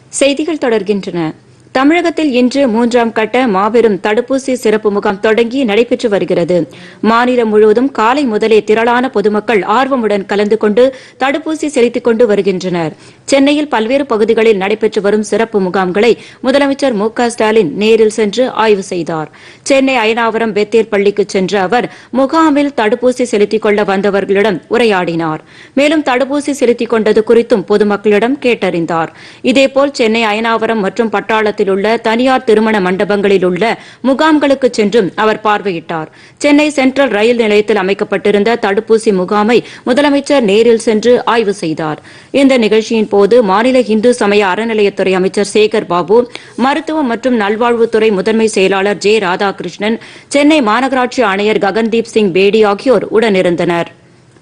செய்திகள் தொடர்கின்றன தமிழகத்தில் இன்று மூன்றாம் கட்ட மாபெரும் தடுப்பூசி சிறப்பு முகாம் தொடங்கி நடைபெற்று வருகிறது மாநிலம் முழுவதும் காலை முதலே திரளான பொதுமக்கள் ஆர்வமுடன் கலந்து கொண்டு தடுப்பூசி செலுத்திக் கொண்டு வருகின்றனர் சென்னையில் பல்வேறு பகுதிகளில் நடைபெற்று வரும் சிறப்பு முகாம்களை முதலமைச்சர் மு க ஸ்டாலின் நேரில் சென்று ஆய்வு செய்தார் சென்னை அயனாவரம் பெத்தேர் பள்ளிக்கு சென்ற அவர் முகாமில் தடுப்பூசி செலுத்திக் கொள்ள வந்தவர்களிடம் உரையாடினார் மேலும் தடுப்பூசி செலுத்திக் கொண்டது குறித்தும் பொதுமக்களிடம் கேட்டறிந்தார் இதேபோல் சென்னை அயனாவரம் மற்றும் பட்டாளத்தில் உள்ள தனியார் திருமண மண்டபங்களில் உள்ள முகாம்களுக்கு சென்றும் அவர் பார்வையிட்டார் சென்னை சென்ட்ரல் ரயில் நிலையத்தில் அமைக்கப்பட்டிருந்த தடுப்பூசி முகாமை முதலமைச்சர் நேரில் சென்று ஆய்வு செய்தார் இந்த நிகழ்ச்சியின் போது மாநில இந்து சமய அறநிலையத்துறை அமைச்சர் சேகர் பாபு மருத்துவம் மற்றும் நல்வாழ்வுத்துறை முதன்மை செயலாளர் ஜே ராதாகிருஷ்ணன் சென்னை மாநகராட்சி ஆணையர் ககன்தீப் சிங் பேடி ஆகியோர் உடனிருந்தனர்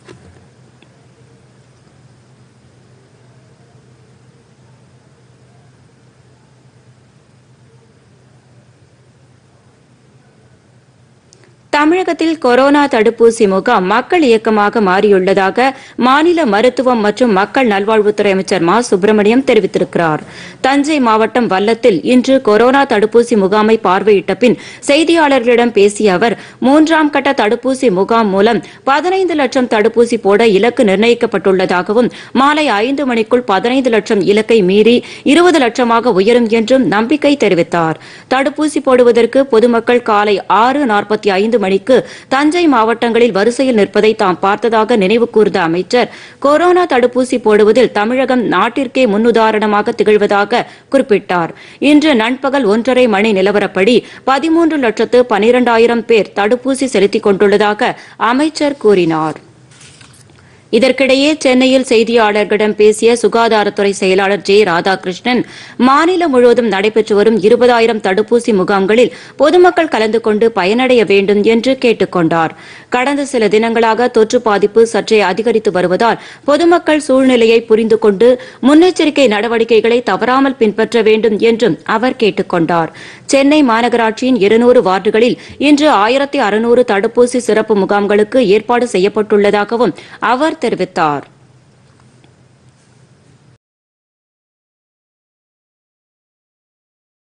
தமிழகத்தில் கொரோனா தடுப்பூசி முகாம் மக்கள் இயக்கமாக மாறியுள்ளதாக மாநில மருத்துவம் மற்றும் மக்கள் நல்வாழ்வுத்துறை அமைச்சர் மா சுப்பிரமணியம் தெரிவித்திருக்கிறார் தஞ்சை மாவட்டம் வல்லத்தில் இன்று கொரோனா தடுப்பூசி முகாமை பார்வையிட்ட பின் செய்தியாளர்களிடம் பேசிய அவர் மூன்றாம் கட்ட தடுப்பூசி முகாம் மூலம் பதினைந்து லட்சம் தடுப்பூசி போட இலக்கு நிர்ணயிக்கப்பட்டுள்ளதாகவும் மாலை ஐந்து மணிக்குள் பதினைந்து லட்சம் இலக்கை மீறி இருபது லட்சமாக உயரும் என்றும் நம்பிக்கை தெரிவித்தார் தடுப்பூசி போடுவதற்கு பொதுமக்கள் காலை ஆறு நாற்பத்தி ஐந்து மணிக்கு தஞ்சை மாவட்டங்களில் வரிசையில் நிற்பதை தாம் பார்த்ததாக நினைவு கூர்ந்த அமைச்சர் கொரோனா தடுப்பூசி போடுவதில் தமிழகம் நாட்டிற்கே முன்னுதாரணமாக திகழ்வதாக குறிப்பிட்டார் இன்று நண்பகல் ஒன்றரை மணி நிலவரப்படி பதிமூன்று லட்சத்து பனிரெண்டாயிரம் பேர் தடுப்பூசி செலுத்திக் கொண்டுள்ளதாக அமைச்சர் கூறினார் இதற்கிடையே சென்னையில் செய்தியாளர்களிடம் பேசிய சுகாதாரத்துறை செயலாளர் ஜே ராதாகிருஷ்ணன் மாநிலம் முழுவதும் நடைபெற்று வரும் இருபதாயிரம் தடுப்பூசி முகாம்களில் பொதுமக்கள் கலந்து கொண்டு பயனடைய வேண்டும் என்று கேட்டுக் கொண்டார் கடந்த சில தினங்களாக தொற்று பாதிப்பு சற்றே அதிகரித்து வருவதால் பொதுமக்கள் சூழ்நிலையை புரிந்து கொண்டு முன்னெச்சரிக்கை நடவடிக்கைகளை தவறாமல் பின்பற்ற வேண்டும் என்றும் அவர் கேட்டுக் கொண்டார் சென்னை மாநகராட்சியின் இருநூறு வார்டுகளில் இன்று ஆயிரத்தி அறுநூறு தடுப்பூசி சிறப்பு முகாம்களுக்கு ஏற்பாடு செய்யப்பட்டுள்ளதாகவும் அவர் தெரிவித்தார்